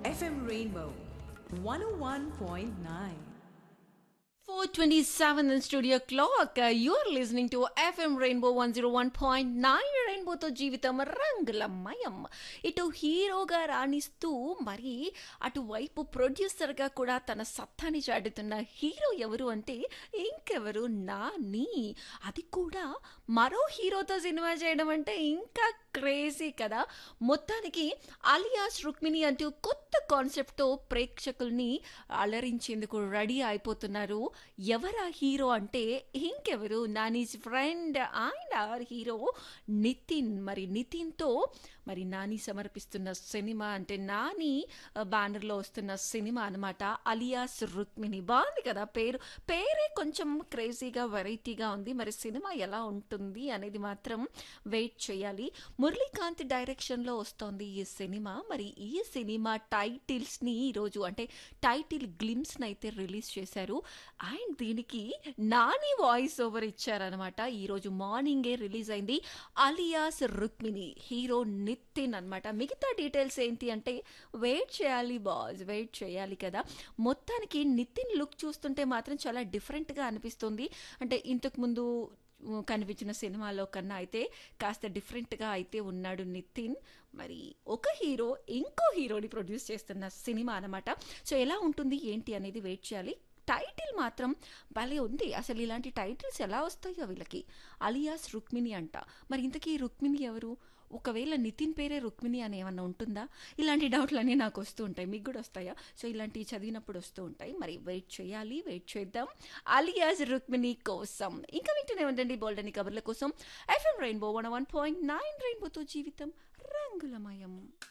FM Rainbow 101.9. 427 in studio clock. Uh, you're listening to FM Rainbow 101.9 రెయిన్బోతో జీవితం రంగులమయం ఇటు హీరోగా రాణిస్తూ మరి అటువైపు ప్రొడ్యూసర్గా కూడా తన సత్తాని చాటుతున్న హీరో ఎవరు అంటే ఇంకెవరు నాని అది కూడా మరో హీరోతో సినిమా చేయడం అంటే ఇంకా క్రేజీ కదా మొత్తానికి అలియాస్ రుక్మిణి అంటూ కొత్త కాన్సెప్ట్తో ప్రేక్షకుల్ని అలరించేందుకు రెడీ అయిపోతున్నారు ఎవరా హీరో అంటే ఇంకెవరు Nani's friend and our hero Nithin మరి నితిన్తో మరి నాని సమర్పిస్తున్న సినిమా అంటే నాని బ్యానర్లో వస్తున్న సినిమా అనమాట అలియాస్ రుక్మిణి బాగుంది కదా పేరు పేరే కొంచెం క్రేజీగా వెరైటీగా ఉంది మరి సినిమా ఎలా ఉంటుంది అనేది మాత్రం వెయిట్ చేయాలి మురళీకాంత్ డైరెక్షన్లో వస్తోంది ఈ సినిమా మరి ఈ సినిమా టైటిల్స్ని ఈరోజు అంటే టైటిల్ గ్లిమ్స్ని అయితే రిలీజ్ చేశారు అండ్ దీనికి నాని వాయిస్ ఓవర్ ఇచ్చారనమాట ఈరోజు మార్నింగే రిలీజ్ అయింది అలియాస్ రుక్మిణి హీరో నితిన్ అనమాట మిగతా డీటెయిల్స్ ఏంటి అంటే వెయిట్ చేయాలి బాస్ వెయిట్ చేయాలి కదా మొత్తానికి నితిన్ లుక్ చూస్తుంటే మాత్రం చాలా డిఫరెంట్గా అనిపిస్తుంది అంటే ఇంతకుముందు కనిపించిన సినిమాలో కన్నా అయితే కాస్త డిఫరెంట్గా అయితే ఉన్నాడు నితిన్ మరి ఒక హీరో ఇంకో హీరోని ప్రొడ్యూస్ చేస్తున్న సినిమా అనమాట సో ఎలా ఉంటుంది ఏంటి అనేది వెయిట్ చేయాలి టైటిల్ మాత్రం భలే ఉంది అసలు ఇలాంటి టైటిల్స్ ఎలా వస్తాయో వీళ్ళకి అలియాస్ రుక్మిణి అంట మరి ఇంతకీ రుక్మిణి ఎవరు ఒకవేళ నితిన్ పేరే రుక్మిణి అని ఏమన్నా ఉంటుందా ఇలాంటి డౌట్లన్నీ నాకు వస్తూ ఉంటాయి మీకు కూడా వస్తాయా సో ఇలాంటివి చదివినప్పుడు వస్తూ ఉంటాయి మరి వెయిట్ చేయాలి వెయిట్ చేద్దాం అలియాస్ రుక్మిణి కోసం ఇంకా వింటూనే ఉండండి బోల్డని కబర్ల కోసం FM rainbow one one point nine రెయిన్బోతో జీవితం రంగులమయం